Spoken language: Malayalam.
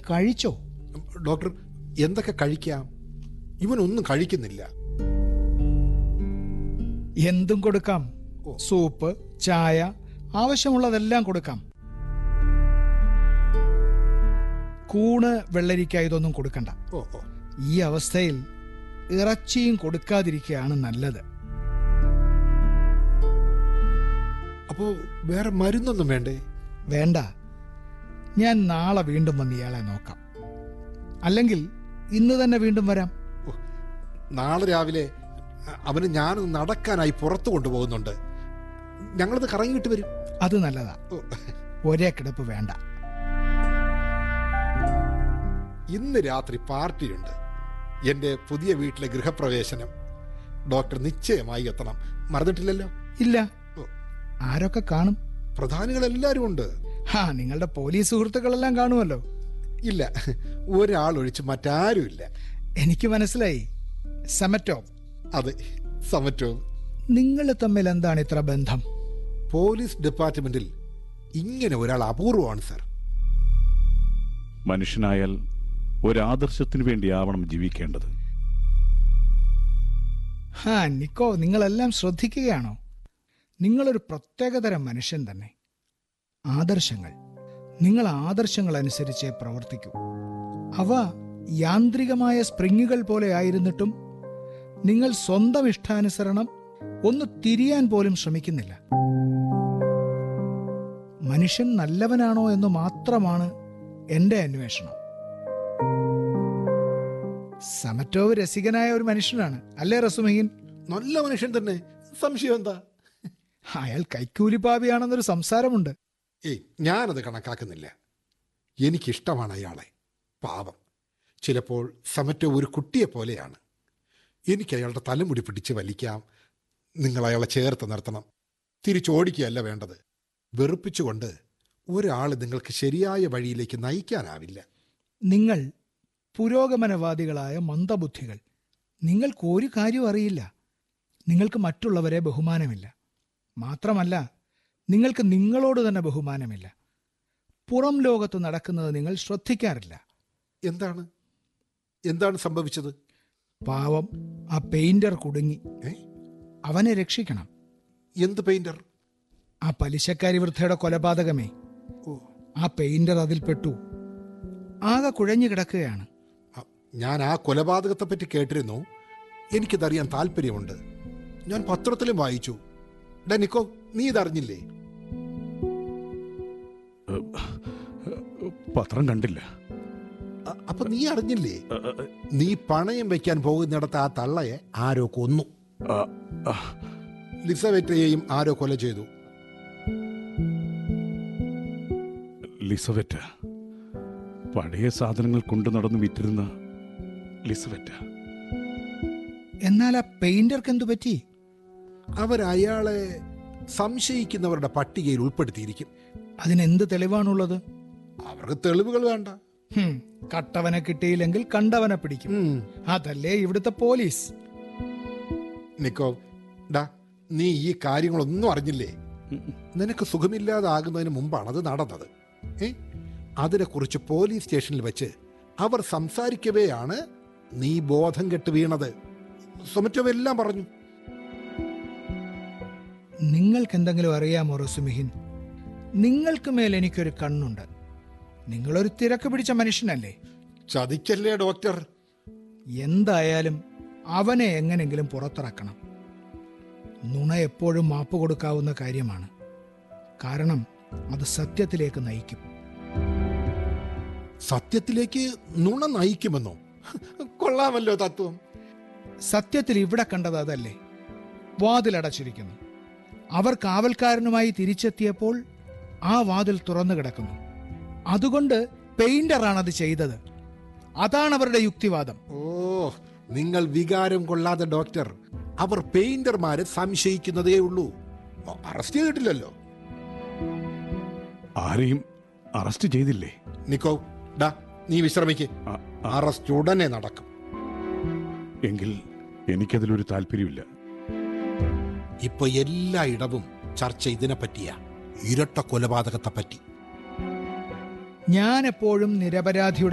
കഴിച്ചോ ഡോക്ടർ എന്തൊക്കെ കഴിക്കാം ഇവനൊന്നും കഴിക്കുന്നില്ല എന്തും കൊടുക്കാം സൂപ്പ് ചായ ആവശ്യമുള്ളതെല്ലാം കൊടുക്കാം കൂണ് വെള്ളരിക്ക ഇതൊന്നും കൊടുക്കണ്ട ഓ ഓ ഈ അവസ്ഥയിൽ ഇറച്ചിയും കൊടുക്കാതിരിക്കുകയാണ് നല്ലത് അപ്പോ വേറെ മരുന്നൊന്നും വേണ്ടേ വേണ്ട ഞാൻ നാളെ വീണ്ടും വന്ന് ഇയാളെ നോക്കാം അല്ലെങ്കിൽ ഇന്ന് തന്നെ വീണ്ടും വരാം ഓ, നാളെ രാവിലെ അ- അവന് ഞാനൊന്ന് നടക്കാനായി പുറത്തു കൊണ്ടുപോകുന്നുണ്ട് ഞങ്ങളത് കറങ്ങിയിട്ട് വരും അത് നല്ലതാ ഓ, ഒരേ കിടപ്പ് വേണ്ട ഇന്ന് രാത്രി പാർട്ടിയുണ്ട് എന്റെ പുതിയ വീട്ടിലെ ഗൃഹപ്രവേശനം ഡോക്ടർ നിശ്ചയമായി എത്തണം മറന്നിട്ടില്ലല്ലോ ഇല്ല ഓ, ആരൊക്കെ കാണും പ്രധാനികളെല്ലാരും ഉണ്ട് ഹാ നിങ്ങളുടെ പോലീസ് സുഹൃത്തുക്കളെല്ലാം കാണുമല്ലോ ഇല്ല ഒരാൾ ഒഴിച്ച് മറ്റാരുമില്ല എനിക്ക് മനസ്സിലായി സമറ്റോ അതെ സമറ്റോ നിങ്ങൾ തമ്മിൽ എന്താണ് ഇത്ര ബന്ധം പോലീസ് ഡിപ്പാർട്ട്മെന്റിൽ ഇങ്ങനെ ഒരാൾ അപൂർവമാണ് സർ മനുഷ്യനായാൽ ഒരാദർശത്തിനു വേണ്ടിയാവണം ജീവിക്കേണ്ടത് ഹാ നിക്കോ നിങ്ങളെല്ലാം ശ്രദ്ധിക്കുകയാണോ നിങ്ങളൊരു പ്രത്യേകതരം മനുഷ്യൻ തന്നെ ആദർശങ്ങൾ നിങ്ങൾ ആദർശങ്ങൾ അനുസരിച്ചേ പ്രവർത്തിക്കൂ അവ യാന്ത്രികമായ സ്പ്രിങ്ങുകൾ പോലെ ആയിരുന്നിട്ടും നിങ്ങൾ സ്വന്തം ഇഷ്ടാനുസരണം ഒന്ന് തിരിയാൻ പോലും ശ്രമിക്കുന്നില്ല മനുഷ്യൻ നല്ലവനാണോ എന്ന് മാത്രമാണ് എന്റെ അന്വേഷണം സമറ്റോവ് രസികനായ ഒരു മനുഷ്യനാണ് അല്ലേ റസുമഹീൻ നല്ല മനുഷ്യൻ തന്നെ സംശയം എന്താ അയാൾ കൈക്കൂലിപ്പാവിയാണെന്നൊരു സംസാരമുണ്ട് ഏയ് ഞാനത് കണക്കാക്കുന്നില്ല എനിക്കിഷ്ടമാണ് അയാളെ പാവം ചിലപ്പോൾ സമറ്റോ ഒരു കുട്ടിയെ പോലെയാണ് എനിക്ക് അയാളുടെ തലമുടി പിടിച്ച് വലിക്കാം നിങ്ങൾ അയാളെ ചേർത്ത് നിർത്തണം തിരിച്ചോടിക്കുകയല്ല വേണ്ടത് വെറുപ്പിച്ചുകൊണ്ട് ഒരാൾ നിങ്ങൾക്ക് ശരിയായ വഴിയിലേക്ക് നയിക്കാനാവില്ല നിങ്ങൾ പുരോഗമനവാദികളായ മന്ദബുദ്ധികൾ നിങ്ങൾക്ക് ഒരു കാര്യവും അറിയില്ല നിങ്ങൾക്ക് മറ്റുള്ളവരെ ബഹുമാനമില്ല മാത്രമല്ല നിങ്ങൾക്ക് നിങ്ങളോട് തന്നെ ബഹുമാനമില്ല പുറം ലോകത്ത് നടക്കുന്നത് നിങ്ങൾ ശ്രദ്ധിക്കാറില്ല എന്താണ് എന്താണ് സംഭവിച്ചത് പാവം ആ പെയിന്റർ കുടുങ്ങി ഏ അവനെ രക്ഷിക്കണം എന്ത് പെയിന്റർ ആ പലിശക്കാരി വൃദ്ധയുടെ കൊലപാതകമേ ഓ ആ പെയിന്റർ അതിൽപ്പെട്ടു ആകെ കുഴഞ്ഞു കിടക്കുകയാണ് ആ, ഞാൻ ആ കൊലപാതകത്തെ പറ്റി കേട്ടിരുന്നു എനിക്കിതറിയാൻ താല്പര്യമുണ്ട് ഞാൻ പത്രത്തിലും വായിച്ചു ഡാ നിക്കോ നീ ഇതറിഞ്ഞില്ലേ പത്രം കണ്ടില്ല അ- അപ്പൊ നീ അറിഞ്ഞില്ലേ അ, അ, നീ പണയം വെക്കാൻ പോകുന്നിടത്ത് ആ തള്ളയെ ആരോ കൊന്നു അ, അ, ലിസവെറ്റയെയും ആരോ കൊല ചെയ്തു ലിസവറ്റ പഴയ സാധനങ്ങൾ കൊണ്ടു നടന്നു വിറ്റിരുന്ന ലിസവറ്റ എന്നാൽ ആ പെയിന്റർക്ക് എന്തു പറ്റി അവരയാളെ സംശയിക്കുന്നവരുടെ പട്ടികയിൽ ഉൾപ്പെടുത്തിയിരിക്കും അതിനെന്ത് തെളിവാണുള്ളത് അവർക്ക് തെളിവുകൾ വേണ്ട ഹും, കട്ടവനെ കിട്ടിയില്ലെങ്കിൽ കണ്ടവനെ പിടിക്കും ഉം. അതല്ലേ ഇവിടുത്തെ പോലീസ് നിക്കോ ഡാ നീ ഈ കാര്യങ്ങളൊന്നും അറിഞ്ഞില്ലേ നിനക്ക് സുഖമില്ലാതാകുന്നതിന് മുമ്പാണ് അത് നടന്നത് ഏ അതിനെക്കുറിച്ച് പോലീസ് സ്റ്റേഷനിൽ വെച്ച് അവർ സംസാരിക്കവെയാണ് നീ ബോധം കെട്ട് വീണത് സൊമറ്റോവ് എല്ലാം പറഞ്ഞു നിങ്ങൾക്ക് എന്തെങ്കിലും അറിയാമോ റസുമിഹിൻ നിങ്ങൾക്ക് മേൽ എനിക്കൊരു കണ്ണുണ്ട് നിങ്ങളൊരു തിരക്ക് പിടിച്ച മനുഷ്യനല്ലേ ചതിക്കല്ലേ ഡോക്ടർ എന്തായാലും അവനെ എങ്ങനെങ്കിലും പുറത്തിറക്കണം നുണ എപ്പോഴും മാപ്പ് കൊടുക്കാവുന്ന കാര്യമാണ് കാരണം അത് സത്യത്തിലേക്ക് നയിക്കും സത്യത്തിലേക്ക് നുണ നയിക്കുമെന്നോ കൊള്ളാമല്ലോ തത്വം സത്യത്തിൽ ഇവിടെ കണ്ടത് അതല്ലേ വാതിലടച്ചിരിക്കുന്നു അവർ കാവൽക്കാരനുമായി തിരിച്ചെത്തിയപ്പോൾ ആ വാതിൽ തുറന്നു കിടക്കുന്നു അതുകൊണ്ട് പെയിന്ററാണ് അത് ചെയ്തത് അതാണ് അവരുടെ യുക്തിവാദം ഓ നിങ്ങൾ വികാരം കൊള്ളാതെ ഡോക്ടർ അവർ പെയിന്റർമാരെ സംശയിക്കുന്നതേ ഉള്ളൂ അറസ്റ്റ് ചെയ്തിട്ടില്ലല്ലോ ആരെയും അറസ്റ്റ് ചെയ്തില്ലേ നിക്കോ ഡാ നീ വിശ്രമിക്ക് അ, അ, അറസ്റ്റ് ഉടനെ നടക്കും എങ്കിൽ എനിക്കതിലൊരു താല്പര്യമില്ല ഇപ്പൊ എല്ലായിടവും ചർച്ച ഇതിനെ പറ്റിയാ ഇരട്ട കൊലപാതകത്തെ പറ്റി ഞാൻ എപ്പോഴും നിരപരാധിയുടെ